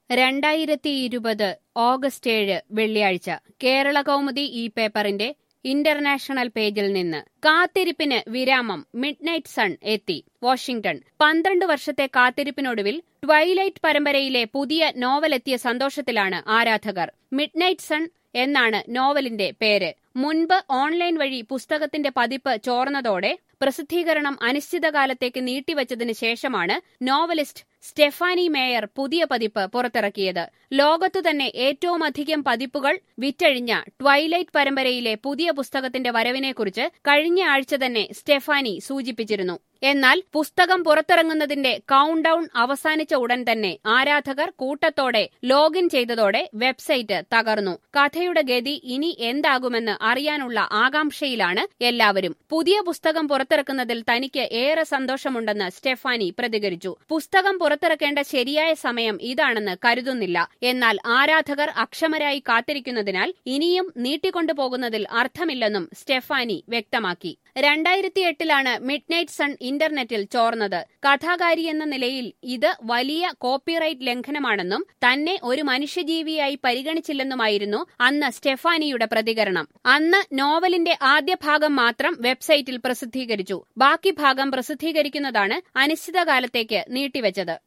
രണ്ടായിരത്തി ഇരുപത് ഓഗസ്റ്റ് ഏഴ് വെള്ളിയാഴ്ച കേരള കൗമുദി ഈ പേപ്പറിന്റെ ഇന്റർനാഷണൽ പേജിൽ നിന്ന് കാത്തിരിപ്പിന് വിരാമം മിഡ് നൈറ്റ് സൺ എത്തി വാഷിംഗ്ടൺ പന്ത്രണ്ട് വർഷത്തെ കാത്തിരിപ്പിനൊടുവിൽ ട്വൈലൈറ്റ് പരമ്പരയിലെ പുതിയ നോവലെത്തിയ സന്തോഷത്തിലാണ് ആരാധകർ മിഡ് നൈറ്റ് സൺ എന്നാണ് നോവലിന്റെ പേര് മുൻപ് ഓൺലൈൻ വഴി പുസ്തകത്തിന്റെ പതിപ്പ് ചോർന്നതോടെ പ്രസിദ്ധീകരണം അനിശ്ചിതകാലത്തേക്ക് നീട്ടിവച്ചതിന് ശേഷമാണ് നോവലിസ്റ്റ് സ്റ്റെഫാനി മേയർ പുതിയ പതിപ്പ് പുറത്തിറക്കിയത് ലോകത്തു തന്നെ ഏറ്റവുമധികം പതിപ്പുകൾ വിറ്റഴിഞ്ഞ ട്വൈലൈറ്റ് പരമ്പരയിലെ പുതിയ പുസ്തകത്തിന്റെ വരവിനെക്കുറിച്ച് കഴിഞ്ഞ ആഴ്ച തന്നെ സ്റ്റെഫാനി സൂചിപ്പിച്ചിരുന്നു എന്നാൽ പുസ്തകം പുറത്തിറങ്ങുന്നതിന്റെ കൌണ്ട് ഡൌൺ അവസാനിച്ച ഉടൻ തന്നെ ആരാധകർ കൂട്ടത്തോടെ ലോഗിൻ ചെയ്തതോടെ വെബ്സൈറ്റ് തകർന്നു കഥയുടെ ഗതി ഇനി എന്താകുമെന്ന് അറിയാനുള്ള ആകാംക്ഷയിലാണ് എല്ലാവരും പുതിയ പുസ്തകം പുറത്തിറക്കുന്നതിൽ തനിക്ക് ഏറെ സന്തോഷമുണ്ടെന്ന് സ്റ്റെഫാനി പ്രതികരിച്ചു പുസ്തകം പുറത്തിറക്കേണ്ട ശരിയായ സമയം ഇതാണെന്ന് കരുതുന്നില്ല എന്നാൽ ആരാധകർ അക്ഷമരായി കാത്തിരിക്കുന്നതിനാൽ ഇനിയും നീട്ടിക്കൊണ്ടുപോകുന്നതിൽ അർത്ഥമില്ലെന്നും സ്റ്റെഫാനി വ്യക്തമാക്കി രണ്ടായിരത്തി എട്ടിലാണ് മിഡ് നൈറ്റ് സൺ ഇന്റർനെറ്റിൽ ചോർന്നത് കഥാകാരി എന്ന നിലയിൽ ഇത് വലിയ കോപ്പിറൈറ്റ് ലംഘനമാണെന്നും തന്നെ ഒരു മനുഷ്യജീവിയായി പരിഗണിച്ചില്ലെന്നുമായിരുന്നു അന്ന് സ്റ്റെഫാനിയുടെ പ്രതികരണം അന്ന് നോവലിന്റെ ആദ്യ ഭാഗം മാത്രം വെബ്സൈറ്റിൽ പ്രസിദ്ധീകരിച്ചു ബാക്കി ഭാഗം പ്രസിദ്ധീകരിക്കുന്നതാണ് അനിശ്ചിതകാലത്തേക്ക് നീട്ടിവച്ചത്